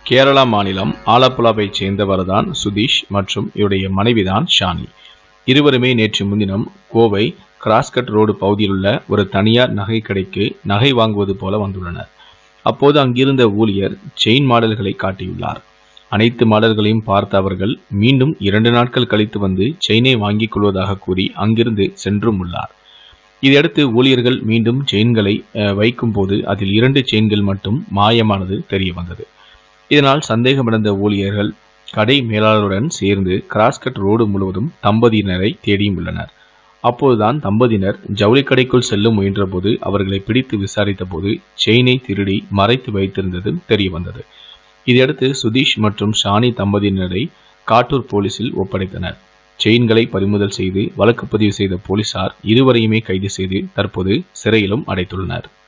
கேரளா மாநிலம் ஆலப்புழாவைச் சேர்ந்தவர்தான் சுதீஷ் மற்றும் இவருடைய மனைவிதான் ஷானி இருவருமே நேற்று முன்தினம் கோவை கிராஸ்கட் ரோடு பகுதியிலுள்ள ஒரு தனியார் நகை கடைக்கு நகை வாங்குவது போல வந்துள்ளனர் அப்போது அங்கிருந்த ஊழியர் செயின் மாடல்களை காட்டியுள்ளார் அனைத்து மாடல்களையும் பார்த்த அவர்கள் மீண்டும் இரண்டு நாட்கள் கழித்து வந்து செயினை வாங்கிக் கொள்வதாக கூறி அங்கிருந்து சென்றும் உள்ளார் இதையடுத்து ஊழியர்கள் மீண்டும் செயின்களை அஹ், வைக்கும்போது அதில் இரண்டு செயின்கள் மட்டும் மாயமானது தெரிய வந்தது இதனால் சந்தேகமடைந்த ஊழியர்கள் கடை மேலாளருடன் சேர்ந்து கிராஸ்கட் ரோடு முழுவதும் தம்பதியினரை தேடியும் உள்ளனர் அப்போதுதான் தம்பதியினர் ஜவுளி கடைக்குள் செல்ல முயன்றபோது அவர்களை பிடித்து விசாரித்த போது செயினை திருடி மறைத்து வைத்திருந்தது தெரிய வந்தது இதையடுத்து சுதீஷ் மற்றும் ஷானி தம்பதியினரை காட்டூர் போலீசில் ஒப்படைத்தனர் செயின்களை பறிமுதல் செய்து வழக்கு பதிவு செய்த போலீசார் இருவரையுமே கைது செய்து தற்போது சிறையிலும் அடைத்துள்ளனர்